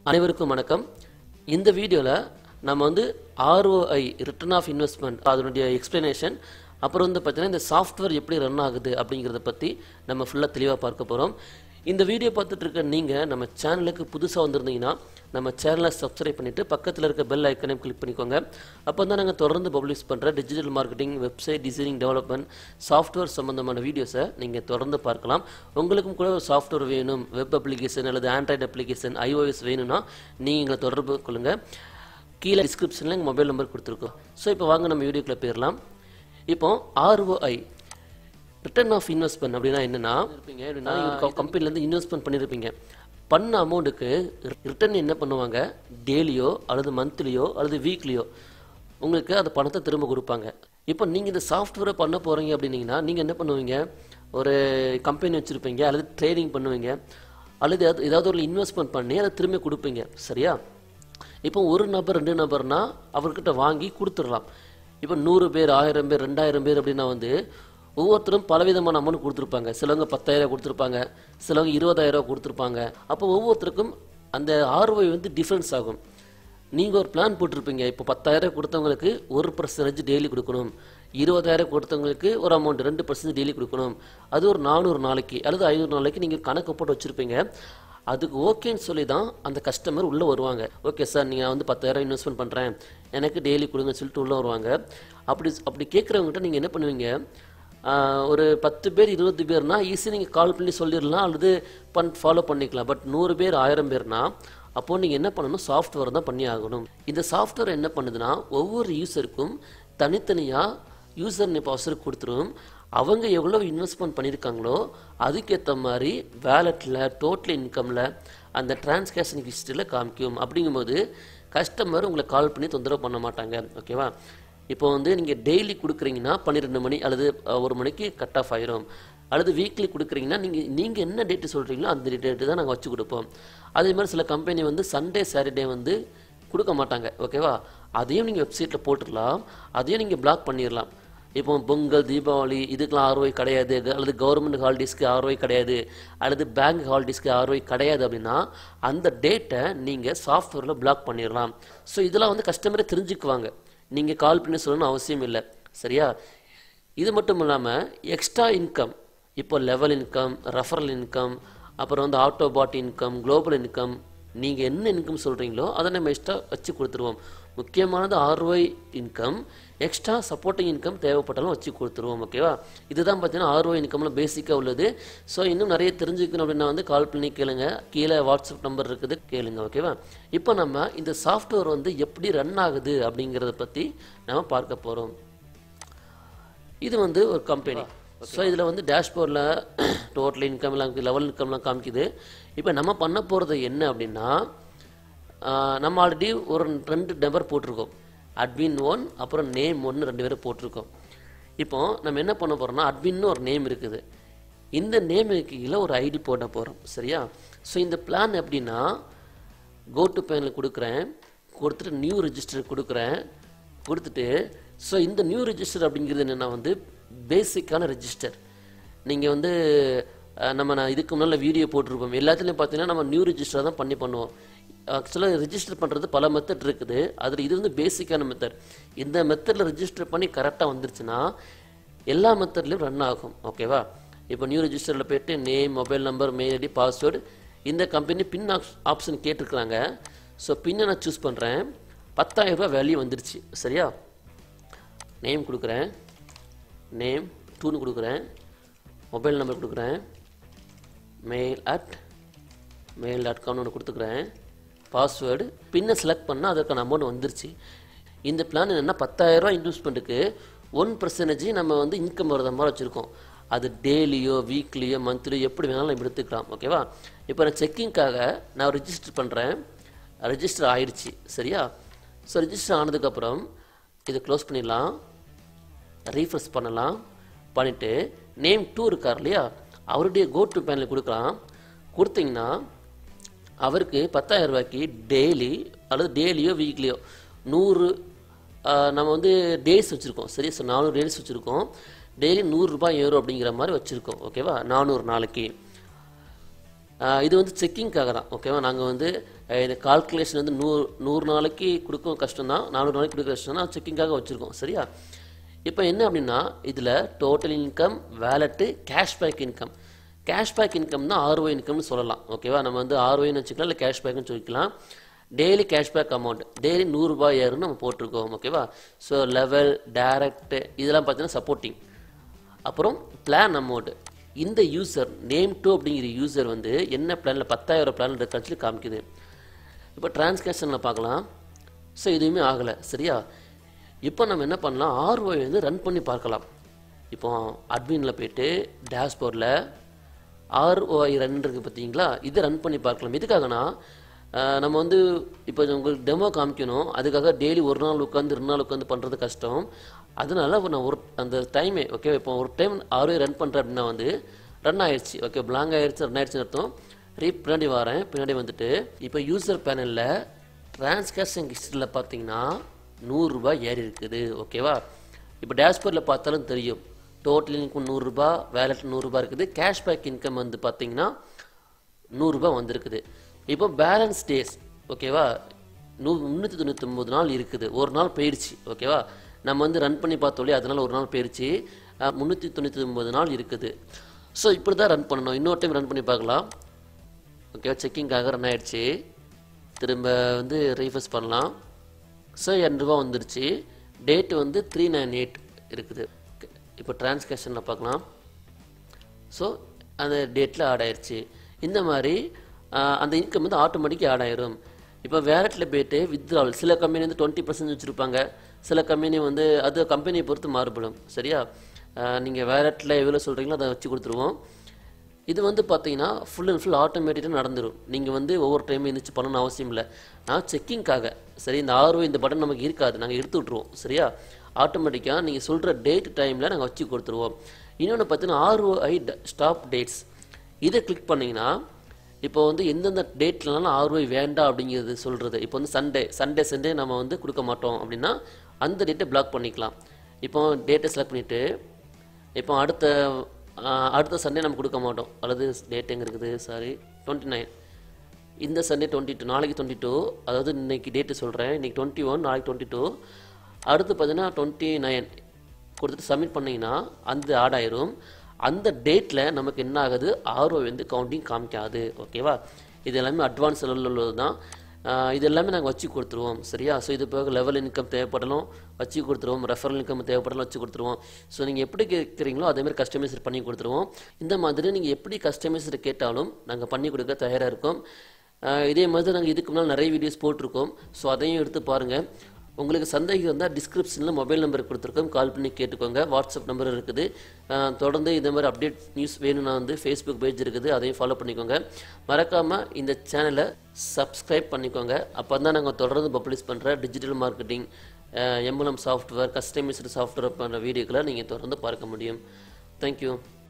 அனைவருக்கும் வணக்கம் இந்த வீடியோவில் நம்ம வந்து ஆர்ஓஐ ரிட்டர்ன் ஆஃப் இன்வெஸ்ட்மெண்ட் அதனுடைய எக்ஸ்பிளனேஷன் அப்புறம் வந்து பார்த்தீங்கன்னா இந்த சாஃப்ட்வேர் எப்படி ரன் ஆகுது அப்படிங்கிறத பற்றி நம்ம ஃபுல்லாக தெளிவாக பார்க்க போகிறோம் இந்த வீடியோ பார்த்துட்டு இருக்க நீங்கள் நம்ம சேனலுக்கு புதுசாக வந்திருந்தீங்கன்னா நம்ம சேனலை சப்ஸ்கிரைப் பண்ணிவிட்டு பக்கத்தில் இருக்க பெல் ஐக்கனையும் கிளிக் பண்ணிக்கோங்க அப்போ தான் நாங்கள் தொடர்ந்து பப்ளிஷ் பண்ணுற digital marketing website designing development software சம்மந்தமான வீடியோஸை நீங்கள் தொடர்ந்து பார்க்கலாம் உங்களுக்கும் கூட ஒரு சாஃப்ட்வேர் வேணும் வெப் அப்ளிகேஷன் அல்லது ஆண்ட்ராய்டு அப்ளிகேஷன் iOS வேணும்னா நீங்கள் எங்களை தொடர்பு கொள்ளுங்கள் கீழே டிஸ்கிரிப்ஷனில் எங்கள் மொபைல் நம்பர் கொடுத்துருக்கோம் ஸோ இப்போ வாங்க நம்ம வீடியோக்குள்ளே போயிடலாம் இப்போ ஆர்ஓஐ ரிட்டர்ன் ஆஃப் இன்வெஸ்ட்மெண்ட் அப்படின்னா என்னன்னா இருப்பீங்க அப்படின்னா கம்பெனிலேருந்து இன்வெஸ்ட்மெண்ட் பண்ணியிருப்பீங்க பண்ண அமௌண்ட்டுக்கு ரிட்டர்ன் என்ன பண்ணுவாங்க டெய்லியோ அல்லது மந்த்லியோ அல்லது வீக்லியோ உங்களுக்கு அந்த பணத்தை திரும்ப கொடுப்பாங்க இப்போ நீங்கள் இந்த சாஃப்ட்வேரை பண்ண போகிறீங்க அப்படின்னீங்கன்னா நீங்கள் என்ன பண்ணுவீங்க ஒரு கம்பெனி வச்சுருப்பீங்க அல்லது ட்ரேடிங் பண்ணுவீங்க அல்லது ஏதாவது- ஏதாவது ஒரு இன்வெஸ்ட்மெண்ட் பண்ணி அதை திரும்பி கொடுப்பீங்க சரியா இப்போ ஒரு நபர் ரெண்டு நபர்னா அவர்கிட்ட வாங்கி கொடுத்துடலாம் இப்போ நூறு பேர் ஆயிரம் பேர் ரெண்டாயிரம் பேர் அப்படின்னா வந்து ஒவ்வொருத்தரும் பலவிதமான அமௌண்ட் கொடுத்துருப்பாங்க சிலவங்க பத்தாயிரம் கொடுத்துருப்பாங்க சிலவங்க இருபதாயிரம் ரூபாய் கொடுத்துருப்பாங்க அப்போ ஒவ்வொருத்தருக்கும் அந்த ஆர்வை வந்து டிஃப்ரென்ஸ் ஆகும் நீங்கள் ஒரு பிளான் போட்டிருப்பீங்க இப்போ பத்தாயிரம் கொடுத்தவங்களுக்கு ஒரு பர்சன்டேஜ் டெய்லி கொடுக்கணும் இருபதாயிரம் கொடுத்தவங்களுக்கு ஒரு அமௌண்ட் ரெண்டு பர்சன்டேஜ் டெய்லி கொடுக்கணும் அது ஒரு நானூறு நாளைக்கு அல்லது ஐநூறு நாளைக்கு நீங்கள் கணக்கு போட்டு வச்சுருப்பீங்க அதுக்கு ஓகேன்னு சொல்லி தான் அந்த கஸ்டமர் உள்ளே வருவாங்க ஓகே சார் நீங்கள் வந்து பத்தாயிரம் இன்வெஸ்ட்மெண்ட் பண்ணுறேன் எனக்கு டெய்லி கொடுங்கன்னு சொல்லிட்டு உள்ளே வருவாங்க அப்படி அப்படி கேட்குறவங்ககிட்ட நீங்கள் என்ன பண்ணுவீங்க ஆஹ், ஒரு பத்து பேர் இருபது பேர்னா ஈஸி நீங்கள் கால் பண்ணி சொல்லிடலாம் அல்லது பண் ஃபாலோ பண்ணிக்கலாம் பட் நூறு பேர் ஆயிரம் பேர்னா அப்போது நீங்கள் என்ன பண்ணணும் சாஃப்ட்வேர் தான் பண்ணி ஆகணும் இந்த சாஃப்ட்வேர் என்ன பண்ணுதுன்னா ஒவ்வொரு யூசருக்கும் தனித்தனியாக யூசர் நேம் பாஸ்வேர்டு கொடுத்துரும் அவங்க எவ்வளோ இன்வெஸ்ட்மெண்ட் பண்ணியிருக்காங்களோ அதுக்கேற்ற மாதிரி வேலெட்டில் டோட்டல் இன்கமில் அந்த டிரான்ஸ்கேஷன் ஹிஸ்ட்ரியில் காமிக்கும் அப்படிங்கும்போது கஸ்டமர் உங்களை கால் பண்ணி தொந்தரவு பண்ண மாட்டாங்க ஓகேவா இப்போ வந்து நீங்கள் டெய்லி கொடுக்குறீங்கன்னா பன்னிரெண்டு மணி அல்லது அஹ், ஒரு மணிக்கு கட் ஆஃப் ஆயிரும் அல்லது வீக்லி கொடுக்குறீங்கன்னா நீங்கள் நீங்கள் என்ன டேட்டு சொல்கிறீங்களோ அந்த டேட்டு தான் நாங்கள் வச்சு கொடுப்போம் அதே மாதிரி சில கம்பெனி வந்து சண்டே சாட்டர்டே வந்து கொடுக்க மாட்டாங்க ஓகேவா அதையும் நீங்கள் வெப்சைட்டில் போட்டுடலாம் அதையும் நீங்கள் பிளாக் பண்ணிடலாம் இப்போ பொங்கல் தீபாவளி இதுக்கெல்லாம் ஆர்ஓஐ கிடையாது க- அல்லது கவர்மெண்ட் ஹாலிடேஸ்க்கு ஆர்ஓஐ கிடையாது அல்லது பேங்க் ஹாலிடேஸ்க்கு ஆர்ஓஐ கிடையாது அப்படின்னா அந்த டேட்டை நீங்கள் சாஃப்ட்வேரில் பிளாக் பண்ணிடலாம் ஸோ இதெல்லாம் வந்து கஸ்டமரே தெரிஞ்சுக்குவாங்க நீங்கள் கால் பண்ணி சொல்லணும்னு அவசியம் இல்லை சரியா இது மட்டும் இல்லாமல் எக்ஸ்ட்ரா இன்கம் இப்போ லெவல் இன்கம் ரெஃபரல் இன்கம் அப்புறம் வந்து ஆட்டோபாட் இன்கம் குளோபல் இன்கம் நீங்கள் என்ன இன்கம் சொல்கிறீங்களோ அதை நம்ம எக்ஸ்ட்ரா வச்சு கொடுத்துருவோம் முக்கியமானது ROI income extra supporting income தேவைப்பட்டாலும் வச்சு கொடுத்துருவோம் ஓகேவா இதுதான் பார்த்தீங்கன்னா ஆர்ஒய் இன்கம்ல பேசிக்காக உள்ளது ஸோ இன்னும் நிறைய தெரிஞ்சுக்கணும் அப்படின்னா வந்து கால் பண்ணி கேளுங்க கீழே வாட்ஸ்அப் நம்பர் இருக்குது கேளுங்க ஓகேவா இப்போ நம்ம இந்த சாஃப்ட்வேர் வந்து எப்படி ரன் ஆகுது அப்படிங்கிறத பற்றி நம்ம பார்க்க போகிறோம் இது வந்து ஒரு கம்பெனி ஸோ இதில் வந்து டேஷ்போர்டில் டோட்டல் இன்கம்லாம் லெவல் இன்கம்லாம் காமிக்குது இப்போ நம்ம பண்ண போகிறது என்ன அப்படின்னா ஆஹ், நம்ம ஆல்ரெடி ஒரு ரெண்டு நம்பர் போட்டிருக்கோம் அட்மின் ஒன் அப்புறம் நேம் ஒன்று ரெண்டு பேரும் போட்டிருக்கோம் இப்போ நம்ம என்ன பண்ண போகிறோம்னா அட்மின்னு ஒரு நேம் இருக்குது இந்த நேமுக்கு கீழே ஒரு ஐடி போட போகிறோம் சரியா ஸோ இந்த பிளான் எப்படின்னா கோ டு பேனில் கொடுக்குறேன் கொடுத்துட்டு நியூ ரெஜிஸ்டர் கொடுக்குறேன் கொடுத்துட்டு ஸோ இந்த நியூ ரெஜிஸ்டர் அப்படிங்கிறது என்னென்னா வந்து பேசிக்கான ரெஜிஸ்டர் நீங்கள் வந்து அஹ், நம்ம நான் இதுக்கு முன்னால் வீடியோ போட்டிருப்போம் எல்லாத்துலேயும் பார்த்தீங்கன்னா நம்ம நியூ ரெஜிஸ்டர் தான் பண்ணி பண்ணுவோம் ஆக்சுவலாக ரெஜிஸ்டர் பண்ணுறது பல மெத்தட் இருக்குது அதில் இது வந்து பேசிக்கான மெத்தட் இந்த மெத்தடில் ரெஜிஸ்டர் பண்ணி கரெக்டாக வந்துருச்சுன்னா எல்லா மெத்தட்லையும் ரன் ஆகும் ஓகேவா இப்போ நியூ ரெஜிஸ்டரில் போயிட்டு name mobile number mail ID password இந்த கம்பெனி பின் ஆப்ஷன் கேட்டிருக்கிறாங்க ஸோ பின்னை நான் சூஸ் பண்ணுறேன் பத்தாயிரம் ரூபாய் வேல்யூ வந்துருச்சு சரியா நேம் கொடுக்குறேன் நேம் டூன்னு கொடுக்குறேன் மொபைல் நம்பர் கொடுக்குறேன் மெயில் அட் மெயில் டாட் காம்னு ஒன்று கொடுத்துக்கிறேன் பாஸ்வேர்டு பின்னை செலக்ட் பண்ணால் அதற்கான அமௌண்ட் வந்துருச்சு இந்த பிளான் என்னென்னா பத்தாயிரரூவா இன்வெஸ்ட்மெண்ட்டுக்கு ஒன் பர்சன்டேஜ் நம்ம வந்து இன்கம் வரத மாதிரி வச்சுருக்கோம் அது டெய்லியோ வீக்லியோ மந்த்லியோ எப்படி வேணாலும் நம்ம எடுத்துக்கலாம் ஓகேவா இப்போ நான் செக்கிங்க்காக நான் ரெஜிஸ்டர் பண்ணுறேன் ரெஜிஸ்டர் ஆயிடுச்சு சரியா ஸோ ரெஜிஸ்டர் ஆனதுக்கப்புறம் இதை க்ளோஸ் பண்ணிடலாம் ரீஃப்ரெஷ் பண்ணலாம் பண்ணிவிட்டு நேம் டூ இருக்கார் இல்லையா அவருடைய கோ டு பேனில் கொடுக்கலாம் கொடுத்தீங்கன்னா அவருக்கு பத்தாயிரம் ரூபாய்க்கு டெய்லி அல்லது டெய்லியோ வீக்லியோ நூறு ஆஹ், நம்ம வந்து டேஸ் வச்சுருக்கோம் சரி ஸோ நானூறு டேஸ் வச்சுருக்கோம் டெய்லி நூறுரூபா ஏறும் அப்படிங்கிற மாதிரி வச்சுருக்கோம் ஓகேவா நானூறு நாளைக்கு ஆஹ் இது வந்து செக்கிங்காக தான் ஓகேவா நாங்கள் வந்து அஹ் இந்த கால்குலேஷன் வந்து நூறு நூறு நாளைக்கு கொடுக்கவும் கஷ்டம் தான் நானூறு நாளைக்கு கொடுக்க கஷ்டம் தான் செக்கிங்காக வச்சுருக்கோம் சரியா இப்போ என்ன அப்படின்னா இதில் total income wallet cashback income cashback income தான் ஆர்ஓ இன்கம்னு சொல்லலாம் ஓகேவா நம்ம வந்து ஆர்ஓன்னு வச்சுக்கலாம் இல்லை கேஷ்பேக்னு சொல்லிக்கலாம் டெய்லி கேஷ்பேக் அமௌண்ட் டெய்லி நூறுரூபா ஏறுன்னு நம்ம போட்டிருக்கோம் ஓகேவா ஸோ லெவல் டைரக்ட் இதெல்லாம் பார்த்தீங்கன்னா சப்போர்ட்டிங் அப்புறம் பிளான் அமௌண்ட் இந்த யூசர் நேம் டூ அப்படிங்கிற யூசர் வந்து என்ன பிளானில் பத்தாயிரம் பிளான் இருக்கான்னு சொல்லி காமிக்குது இப்போ டிரான்ஸ்கேஷனில் பார்க்கலாம் ஸோ எதுவுமே ஆகலை சரியா இப்போ நம்ம என்ன பண்ணலாம் ஆர்ஓஐ வந்து ரன் பண்ணி பார்க்கலாம் இப்போ அட்மினில் போயிட்டு டேஷ்போர்டில் ஆர்ஓஐ ரன் இருக்கு பார்த்தீங்களா இதை ரன் பண்ணி பார்க்கலாம் எதுக்காகனா ஆஹ் நம்ம வந்து இப்போ உங்களுக்கு டெமோ காமிக்கணும் அதுக்காக டெய்லி ஒரு நாள் உட்காந்து ரெண்டு நாள் உட்காந்து பண்ணுறது கஷ்டம் அதனால இப்போ நான் ஒரு அந்த டைமே ஓகே இப்போ ஒரு டைம் ஆர்ஓஐ ரன் பண்ணுறேன் அப்படின்னா வந்து ரன் ஆயிடுச்சு ஓகே பிளாங்க் ஆயிடுச்சு ரன் ஆயிடுச்சுன்னு அர்த்தம் ரீ பின்னாடி வரேன் பின்னாடி வந்துட்டு இப்போ யூசர் பேனலில் டிரான்ஸ்கேஷன் ஹிஸ்டரியில் பார்த்தீங்கன்னா நூறுரூபா ஏறி இருக்குது ஓகேவா இப்போ டேஷ்போர்டில் பார்த்தாலும் தெரியும் டோட்டல் இன்கம் நூறுரூபா வேலெட் நூறுரூபா இருக்குது கேஷ்பேக் இன்கம் வந்து பார்த்தீங்கன்னா நூறுரூபா வந்திருக்குது இப்போ பேலன்ஸ் டேஸ் ஓகேவா நூ முந்நூற்றி தொண்ணூத்தொம்பது நாள் இருக்குது ஒரு நாள் போயிடுச்சு ஓகேவா நம்ம வந்து ரன் பண்ணி பார்த்தோலே அதனால ஒரு நாள் போயிடுச்சு முந்நூற்றி தொண்ணூற்றி ஒம்பது நாள் இருக்குது ஸோ இப்படி தான் ரன் பண்ணணும் இன்னொரு டைம் ரன் பண்ணி பார்க்கலாம் ஓகேவா செக்கிங்காக ரன் ஆயிடுச்சு திரும்ப வந்து ரீஃபர்ஸ் பண்ணலாம் ஸோ ரூபா வந்துருச்சு டேட் வந்து த்ரீ நைன் எயிட் இருக்குது இப்போ டிரான்ஸ்கேஷனில் பார்க்கலாம் ஸோ அந்த டேட்டில் ஆட் ஆயிருச்சு இந்த மாதிரி ஆஹ், அந்த இன்கம் வந்து ஆட்டோமேட்டிக்காக ஆட் ஆயிரும் இப்போ வேலட்டில் போயிட்டு வித்ட்ராவல் சில கம்பெனி வந்து டுவெண்ட்டி பர்சன்ட் வச்சுருப்பாங்க சில கம்பெனி வந்து அது கம்பெனியை பொறுத்து மாறுபடும் சரியா நீங்கள் வேலட்டில் எவ்வளோ சொல்கிறீங்களோ அதை வச்சு கொடுத்துருவோம் இது வந்து பார்த்தீங்கன்னா ஃபுல் அண்ட் ஃபுல் ஆட்டோமேட்டிக்காக நடந்துடும் நீங்கள் வந்து ஒவ்வொரு டைம் எழுந்திரிச்சு பண்ணணும்னு அவசியம் இல்லை நான் செக்கிங்காக சரி இந்த ஆர்ஓ இந்த பட்டன் நமக்கு இருக்காது நாங்கள் எடுத்து விட்ருவோம் சரியா ஆட்டோமேட்டிக்காக நீங்கள் சொல்கிற டேட் டைமில் நாங்கள் வச்சு கொடுத்துருவோம் இன்னொன்று பார்த்தீங்கன்னா ஆர்ஓஐ ஸ்டாப் டேட்ஸ் இதை கிளிக் பண்ணிங்கன்னா இப்போ வந்து எந்தெந்த டேட்லலாம் ஆர்ஓஐ வேண்டாம் அப்படிங்கிறது சொல்கிறது இப்போ வந்து சண்டே சண்டே சண்டே நம்ம வந்து கொடுக்க மாட்டோம் அப்படின்னா அந்த டேட்டை பிளாக் பண்ணிக்கலாம் இப்போ டேட்டை செலக்ட் பண்ணிவிட்டு இப்போ அடுத்த ஆஹ், அடுத்த சண்டே நம்ம கொடுக்க மாட்டோம் அல்லது டேட் எங்கே இருக்குது சாரி டுவெண்ட்டி நைன் இந்த சண்டே டுவெண்ட்டி டூ நாளைக்கு டுவெண்ட்டி டூ அதாவது இன்னைக்கு டேட்டு சொல்கிறேன் இன்னைக்கு டுவெண்ட்டி ஒன் நாளைக்கு டுவெண்ட்டி டூ அடுத்து பார்த்தீங்கன்னா டுவெண்ட்டி நைன் கொடுத்துட்டு சப்மிட் பண்ணிங்கன்னா அந்த ஆட் ஆயிரும் அந்த டேட்டில் நமக்கு என்ன ஆகுது ஆர்ஓ வந்து கவுண்டிங் காமிக்காது ஓகேவா இது எல்லாமே அட்வான்ஸ் லெவலில் உள்ளது தான் ஆஹ் இது எல்லாமே நாங்கள் வச்சு கொடுத்துருவோம் சரியா ஸோ இது போக லெவல் இன்கம் தேவைப்படலும் வச்சு கொடுத்துருவோம் ரெஃபரல் இன்கம் தேவைப்படலும் வச்சு கொடுத்துருவோம் ஸோ நீங்கள் எப்படி கேட்குறீங்களோ அதேமாதிரி கஸ்டமைசர் பண்ணி கொடுத்துருவோம் இந்த மாதிரி நீங்கள் எப்படி கஸ்டமைசர் கேட்டாலும் நாங்கள் பண்ணி கொடுக்க தயாராக இருக்கோம் ஆஹ் இதே மாதிரி நாங்கள் இதுக்கு முன்னால் நிறைய வீடியோஸ் போட்டிருக்கோம் ஸோ அதையும் எடுத்து பாருங்கள் உங்களுக்கு சந்தேகம் இருந்தால் டிஸ்கிரிப்ஷனில் மொபைல் நம்பர் கொடுத்துருக்கோம் கால் பண்ணி கேட்டுக்கோங்க வாட்ஸ்அப் நம்பர் இருக்குது ஆஹ் தொடர்ந்து இதே மாதிரி அப்டேட் நியூஸ் வேணும்னா வந்து ஃபேஸ்புக் பேஜ் இருக்குது அதையும் ஃபாலோ பண்ணிக்கோங்க மறக்காமல் இந்த சேனலை சப்ஸ்கிரைப் பண்ணிக்கோங்க அப்போ தான் நாங்கள் தொடர்ந்து பப்ளிஷ் பண்ணுற டிஜிட்டல் மார்க்கெட்டிங் எம்பலம் சாஃப்ட்வேர் கஸ்டமைஸ்டு சாஃப்ட்வேர் பண்ணுற வீடியோக்களை நீங்கள் தொடர்ந்து பார்க்க முடியும் தேங்க்யூ